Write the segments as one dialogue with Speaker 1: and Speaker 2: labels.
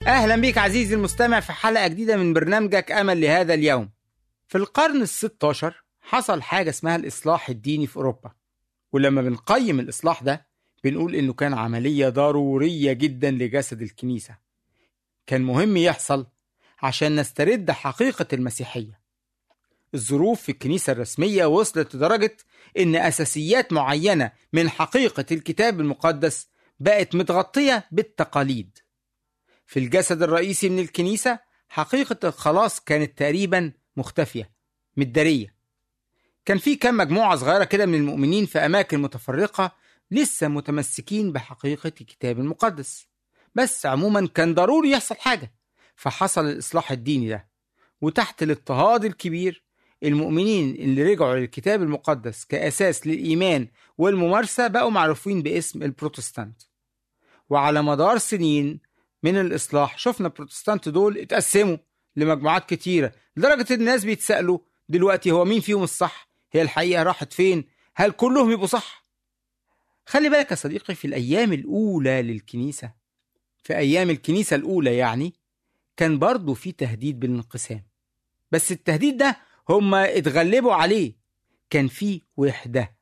Speaker 1: أهلا بك عزيزي المستمع في حلقة جديدة من برنامجك أمل لهذا اليوم في القرن الستاشر حصل حاجة اسمها الإصلاح الديني في أوروبا ولما بنقيم الإصلاح ده بنقول إنه كان عملية ضرورية جدا لجسد الكنيسة كان مهم يحصل عشان نسترد حقيقة المسيحية الظروف في الكنيسة الرسمية وصلت لدرجة إن أساسيات معينة من حقيقة الكتاب المقدس بقت متغطية بالتقاليد في الجسد الرئيسي من الكنيسة حقيقة الخلاص كانت تقريبا مختفية متدارية كان في كم مجموعة صغيرة كده من المؤمنين في أماكن متفرقة لسه متمسكين بحقيقة الكتاب المقدس بس عموما كان ضروري يحصل حاجة فحصل الإصلاح الديني ده وتحت الاضطهاد الكبير المؤمنين اللي رجعوا للكتاب المقدس كأساس للإيمان والممارسة بقوا معروفين باسم البروتستانت وعلى مدار سنين من الإصلاح شفنا البروتستانت دول اتقسموا لمجموعات كتيرة لدرجة إن الناس بيتسألوا دلوقتي هو مين فيهم الصح هي الحقيقة راحت فين هل كلهم يبقوا صح خلي بالك يا صديقي في الأيام الأولى للكنيسة في أيام الكنيسة الأولى يعني كان برضو في تهديد بالانقسام بس التهديد ده هم اتغلبوا عليه كان في وحدة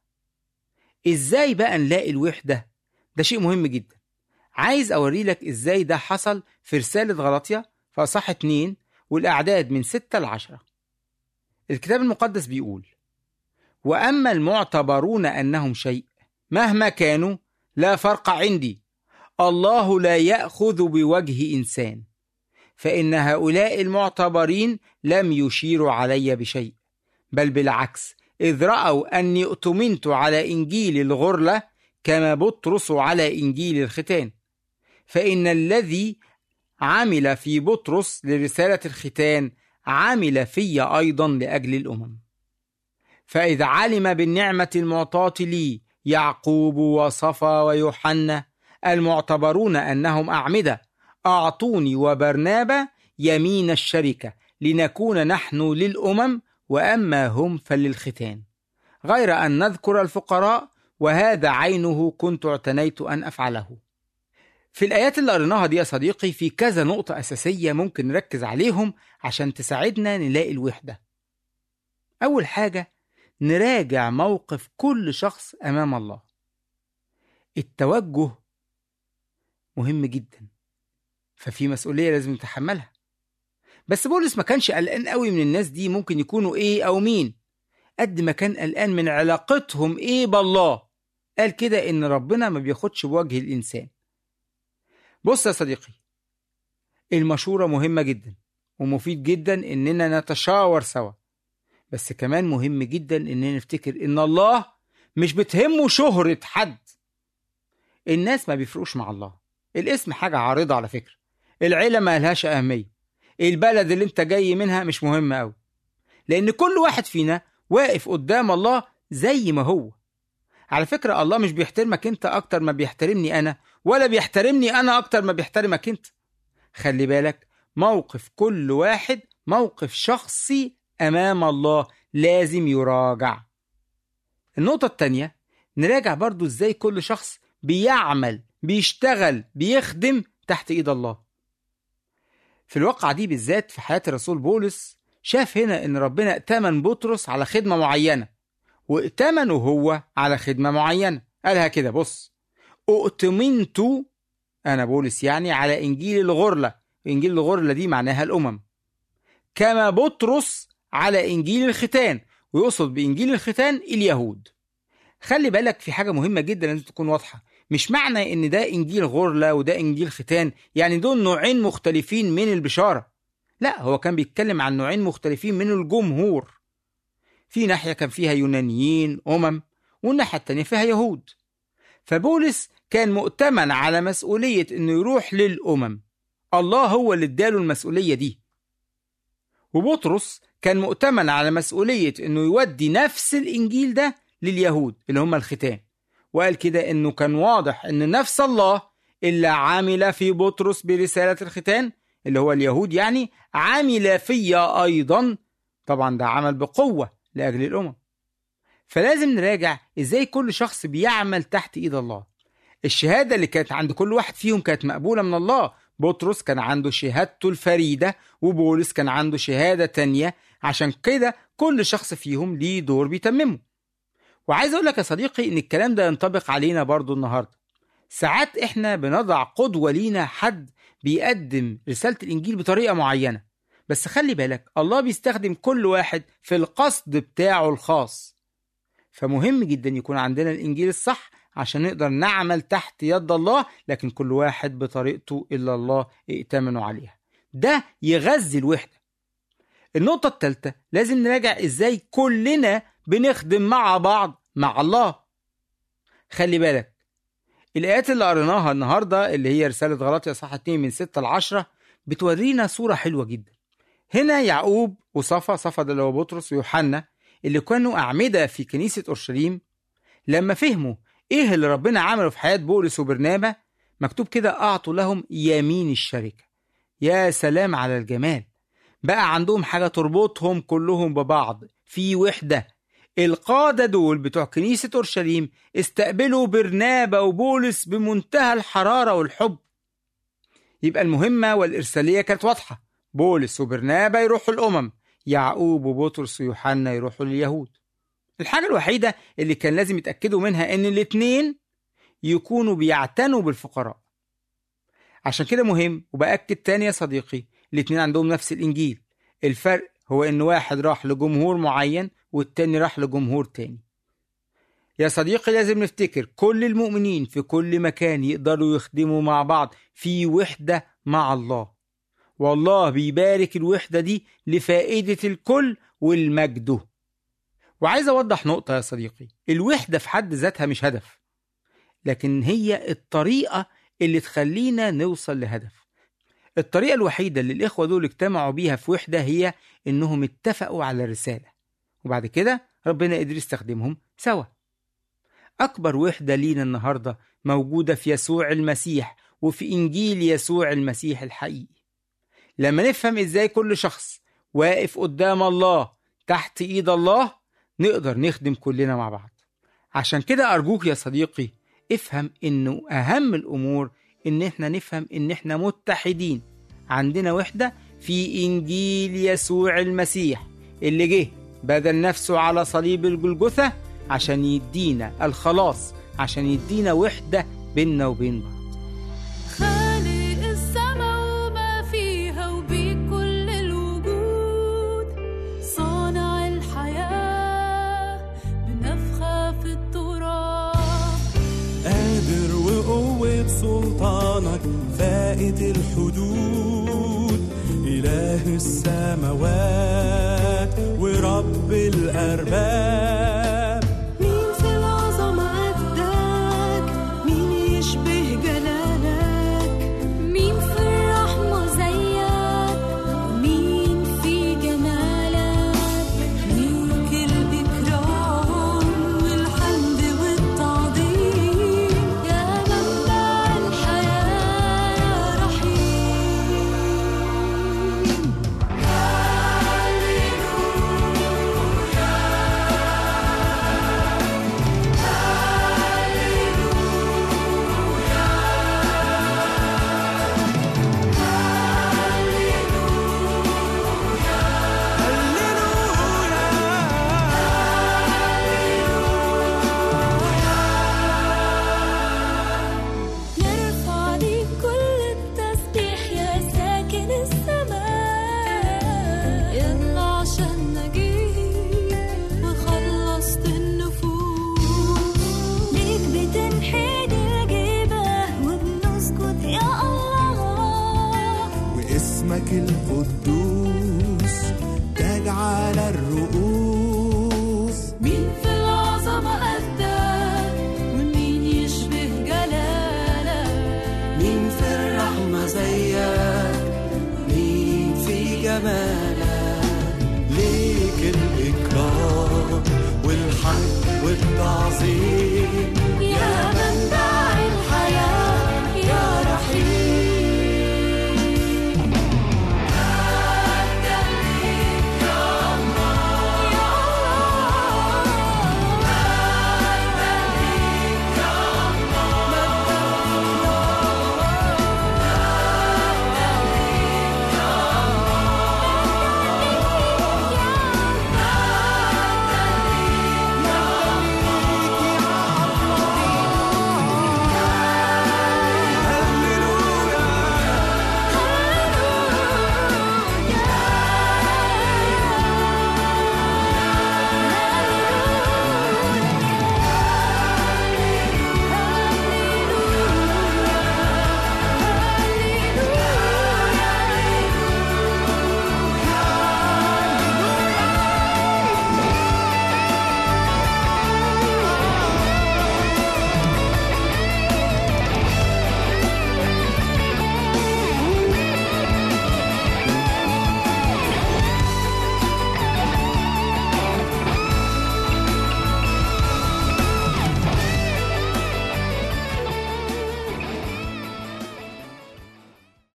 Speaker 1: ازاي بقى نلاقي الوحدة ده شيء مهم جدا عايز اوري لك ازاي ده حصل في رسالة غلطية في اصح اتنين والاعداد من ستة لعشرة الكتاب المقدس بيقول واما المعتبرون انهم شيء مهما كانوا لا فرق عندي الله لا ياخذ بوجه انسان فان هؤلاء المعتبرين لم يشيروا علي بشيء بل بالعكس اذ راوا اني اؤتمنت على انجيل الغرله كما بطرس على انجيل الختان فان الذي عمل في بطرس لرساله الختان عمل في ايضا لاجل الامم فاذ علم بالنعمه المعطاه لي يعقوب وصفا ويوحنا المعتبرون انهم اعمده اعطوني وبرنابا يمين الشركه لنكون نحن للامم واما هم فللختان غير ان نذكر الفقراء وهذا عينه كنت اعتنيت ان افعله في الايات اللي قريناها دي يا صديقي في كذا نقطه اساسيه ممكن نركز عليهم عشان تساعدنا نلاقي الوحده اول حاجه نراجع موقف كل شخص امام الله التوجه مهم جدا ففي مسؤوليه لازم نتحملها بس بولس ما كانش قلقان قوي من الناس دي ممكن يكونوا ايه او مين قد ما كان قلقان من علاقتهم ايه بالله قال كده ان ربنا ما بياخدش بوجه الانسان بص يا صديقي المشورة مهمة جدا ومفيد جدا اننا نتشاور سوا بس كمان مهم جدا اننا نفتكر ان الله مش بتهمه شهرة حد الناس ما بيفرقوش مع الله الاسم حاجة عارضة على فكرة العيلة ما لهاش أهمية البلد اللي انت جاي منها مش مهم قوي لان كل واحد فينا واقف قدام الله زي ما هو على فكرة الله مش بيحترمك انت اكتر ما بيحترمني انا ولا بيحترمني انا اكتر ما بيحترمك انت خلي بالك موقف كل واحد موقف شخصي امام الله لازم يراجع النقطة التانية نراجع برضو ازاي كل شخص بيعمل بيشتغل بيخدم تحت ايد الله في الواقعة دي بالذات في حياة الرسول بولس شاف هنا ان ربنا ائتمن بطرس على خدمة معينة وائتمنه هو على خدمة معينة قالها كده بص اؤتمنت انا بولس يعني على انجيل الغرلة انجيل الغرلة دي معناها الامم كما بطرس على انجيل الختان ويقصد بانجيل الختان اليهود خلي بالك في حاجة مهمة جدا لازم تكون واضحة مش معنى ان ده انجيل غرلة وده انجيل ختان يعني دول نوعين مختلفين من البشارة لا هو كان بيتكلم عن نوعين مختلفين من الجمهور في ناحية كان فيها يونانيين أمم والناحية التانية فيها يهود فبولس كان مؤتمن على مسؤولية انه يروح للأمم الله هو اللي اداله المسؤولية دي وبطرس كان مؤتمن على مسؤولية انه يودي نفس الانجيل ده لليهود اللي هم الختان وقال كده انه كان واضح ان نفس الله اللي عامل في بطرس برسالة الختان اللي هو اليهود يعني عامل فيا ايضا طبعا ده عمل بقوة لاجل الامم فلازم نراجع ازاي كل شخص بيعمل تحت ايد الله الشهادة اللي كانت عند كل واحد فيهم كانت مقبولة من الله بطرس كان عنده شهادته الفريدة وبولس كان عنده شهادة تانية عشان كده كل شخص فيهم ليه دور بيتممه وعايز اقول لك يا صديقي ان الكلام ده ينطبق علينا برضو النهارده ساعات احنا بنضع قدوة لينا حد بيقدم رسالة الانجيل بطريقة معينة بس خلي بالك الله بيستخدم كل واحد في القصد بتاعه الخاص فمهم جدا يكون عندنا الانجيل الصح عشان نقدر نعمل تحت يد الله لكن كل واحد بطريقته اللي الله ائتمنوا عليها ده يغذي الوحدة النقطة الثالثة لازم نراجع ازاي كلنا بنخدم مع بعض مع الله خلي بالك الآيات اللي قريناها النهاردة اللي هي رسالة غلاطيا صح 2 من 6 ل 10 بتورينا صورة حلوة جدا هنا يعقوب وصفا صفا ده اللي هو بطرس ويوحنا اللي كانوا أعمدة في كنيسة أورشليم لما فهموا إيه اللي ربنا عمله في حياة بولس وبرنابا مكتوب كده أعطوا لهم يمين الشركة يا سلام على الجمال بقى عندهم حاجة تربطهم كلهم ببعض في وحدة القادة دول بتوع كنيسة أورشليم استقبلوا برنابا وبولس بمنتهى الحرارة والحب يبقى المهمة والإرسالية كانت واضحة بولس وبرنابا يروحوا الأمم يعقوب وبطرس ويوحنا يروحوا لليهود الحاجة الوحيدة اللي كان لازم يتأكدوا منها إن الاتنين يكونوا بيعتنوا بالفقراء عشان كده مهم وبأكد تاني يا صديقي الاتنين عندهم نفس الإنجيل الفرق هو إن واحد راح لجمهور معين والتاني راح لجمهور تاني يا صديقي لازم نفتكر كل المؤمنين في كل مكان يقدروا يخدموا مع بعض في وحدة مع الله والله بيبارك الوحدة دي لفائدة الكل والمجده وعايز أوضح نقطة يا صديقي الوحدة في حد ذاتها مش هدف لكن هي الطريقة اللي تخلينا نوصل لهدف الطريقة الوحيدة اللي الإخوة دول اجتمعوا بيها في وحدة هي إنهم اتفقوا على رسالة وبعد كده ربنا قدر يستخدمهم سوا أكبر وحدة لينا النهاردة موجودة في يسوع المسيح وفي إنجيل يسوع المسيح الحقيقي لما نفهم إزاي كل شخص واقف قدام الله تحت إيد الله نقدر نخدم كلنا مع بعض عشان كده أرجوك يا صديقي افهم إنه أهم الأمور إن إحنا نفهم إن إحنا متحدين عندنا وحدة في إنجيل يسوع المسيح اللي جه بدل نفسه على صليب الجلجثة عشان يدينا الخلاص عشان يدينا وحدة بيننا وبين بعض
Speaker 2: خالق السما وما فيها وبكل الوجود صانع الحياة بنفخة في التراب
Speaker 3: قادر وقوة سلطانك فائت الحدود إله السماوات ورب الأرباب
Speaker 2: مين في العظمة قدك مين يشبه جلالك مين في الرحمة زيك مين في جمالك ليك الإكرام والحمد والتعظيم يا منبع الحياة يا رحيم نرفع ليك كل التسبيح يا ساكن السماء يلا عشان نجيب وخلصت النفوس ليك بتنحني الجباه وبنسجد يا الله
Speaker 3: واسمك القدوس تاج على الرؤوس
Speaker 2: مين في العظمة قدك ومين يشبه جلالك
Speaker 3: مين في الرحمة زيك مين في جمال